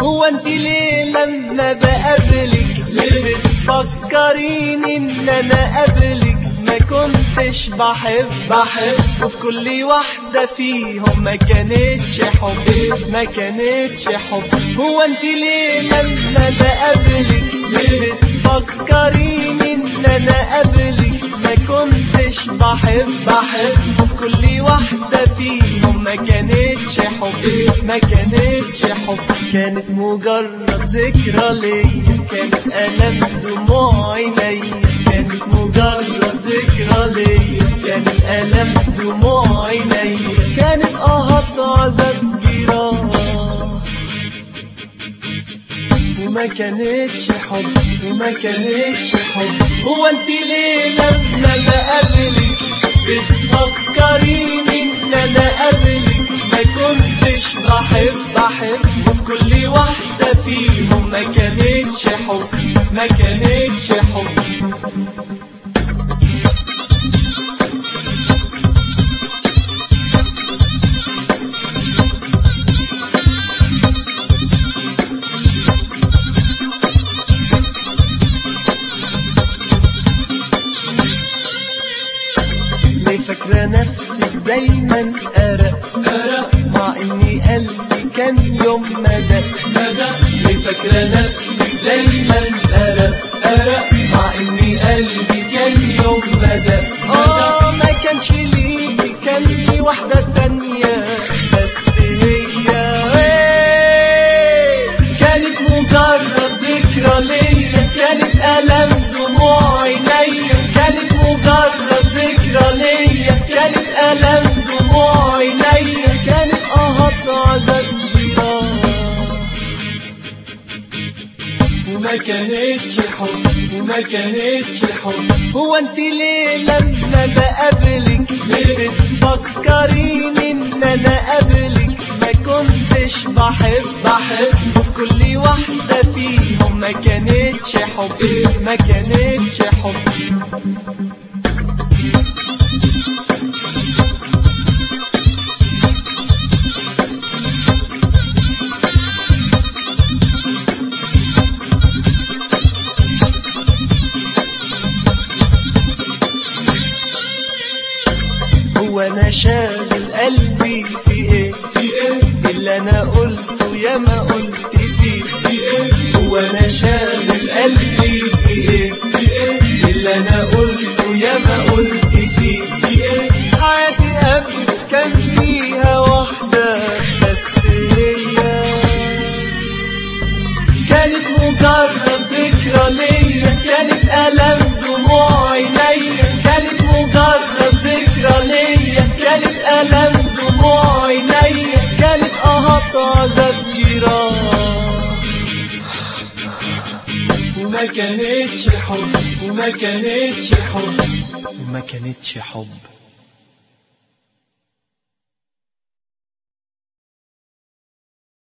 هو انت ليه لما بقابلك ليه بتفكريني ان انا قبلك ما كنتش بحب بحب وفي كل واحدة فيهم ما كانتش حب ما كانتش حب هو انت ليه لما بقابلك ليه بتفكريني ان انا قبلك ما كنتش بحب بحب وفي كل واحدة فيهم ما كانتش حب ما كانتش حب كانت مجرد ذكرى ليا كانت ألم دموع عينيا كانت مجرد ذكرى ليا كانت ألم دموع عينيا كانت قهط عذاب جراح وما كانتش حب وما كانتش حب هو انت ليه لما بقابلك بتفكريني ان انا قبلك ما كنتش بحب بحب وفي كل واحدة فيهم ما كانتش حب ما كانتش حب ليه فاكرة نفسك دايما أرق أرق مع إني قلبي كان يوم مدى مدى ليه فاكرة نفسك دايما أرق أرق مع إني قلبي كان يوم مدى آه ما كانش ليكي كان لي واحدة تانية بس هي إيه كانت مجرد ذكرى ليا كانت ألم دموع عينيا كانت مجرد ذكرى ليا كانت ألم دموع عينيا كانت قهط عذاب جراح وما كانتش حب وما كانتش حب هو انت ليه لما بقابلك ليه بتفكريني ان انا قبلك ما كنتش بحب بحب وفي كل واحدة فيهم ما كانتش حب ما كانتش حب هو انا شاغل قلبي في ايه في ايه اللي انا قلته يا ما قلت فيه في ايه هو انا شاغل قلبي في ايه في ايه اللي انا قلته يا ما قلت فيه في ايه حياتي قبل كان فيها واحدة بس هي كانت مجرد ذكرى ليا كانت ألم دموع عينيا كانت مجرد ذكرى ليا كانت ألم دموع عينيا كانت قهط عذاب جراح وما كانتش حب وما كانتش حب وما كانتش حب